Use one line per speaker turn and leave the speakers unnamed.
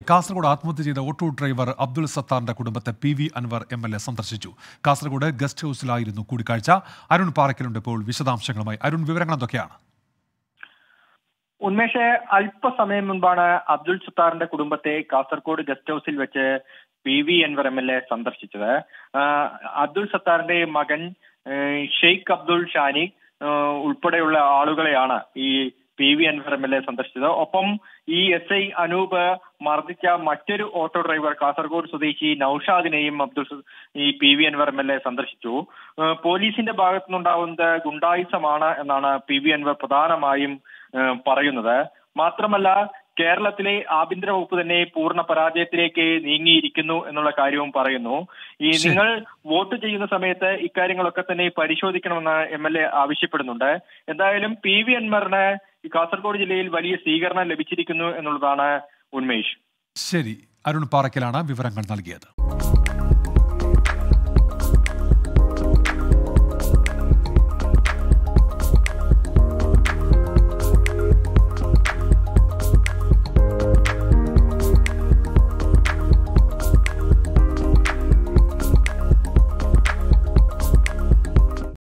കാസർഗോഡ് ആത്മഹത്യ ചെയ്ത auto driver Abdul സത്താറിന്റെ കുടുംബത്തെ P V Anvar M L A സന്ദർശിച്ചു കാസർഗോഡ് ഗസ്റ്റ് ഹൌസിലായിരുന്നു കൂടിക്കാഴ്ച അരുൺ പാറയ്ക്കലുണ്ട് ഇപ്പോൾ വിശദാംശങ്ങളുമായി അരുൺ വിവരങ്ങൾ എന്തൊക്കെയാണ്
ഉന്മേഷ് അല്പസമയം മുൻപാണ് അബ്ദുൾ സത്താറിന്റെ കുടുംബത്തെ കാസർഗോഡ് ഗസ്റ്റ് ഹൌസിൽ വെച്ച് P V Anvar M L A സന്ദർശിച്ചത് ആ, അബ്ദുൾ സത്താറിന്റെ മകൻ ഏ, ഷെയ്ഖ് അബ്ദുൾ ഷാനി ഏ, ഉൾപ്പെടെയുള്ള ആളുകളെയാണ് ഈ P V Anvar M L A സന്ദർശിച്ചത് ഒപ്പം ഈ എസ് ഐ അനൂപ് മർദ്ദിച്ച മറ്റൊരു ഓട്ടോ ഡ്രൈവർ കാസർഗോഡ് സ്വദേശി നൌഷാദിനെയും അബ്ദുൾ സ- ഈ P V Anvar M L A സന്ദർശിച്ചു ഏ, പോലീസിന്റെ ഭാഗത്തുനിന്നുണ്ടാവുന്നത് ഗുണ്ടായുസമാണ് എന്നാണ് പി വി അൻവർ പ്രധാനമായും ഏ, പറയുന്നത് മാത്രമല്ല കേരളത്തിലെ ആഭ്യന്തര വകുപ്പ് തന്നെ പൂർണ്ണ പരാജയത്തിലേക്ക് നീങ്ങിയിരിക്കുന്നു എന്നുള്ള കാര്യവും പറയുന്നു ഈ
ശരി.
നിങ്ങൾ വോട്ട് ചെയ്യുന്ന സമയത്ത് ഇക്കാര്യങ്ങളൊക്കെ തന്നെ പരിശോധിക്കണമെന്ന് എം എൽ എ ആവശ്യപ്പെടുന്നുണ്ട് എന്തായാലും പി വി അൻവറിന് ഈ കാസർഗോഡ് ജില്ലയിൽ വലിയ സ്വീകരണം ലഭിച്ചിരിക്കുന്നു എന്നുള്ളതാണ് ഉന്മേഷ്
ശരി അരുൺ പാറയ്ക്കലാണ് വിവരങ്ങൾ നൽകിയത്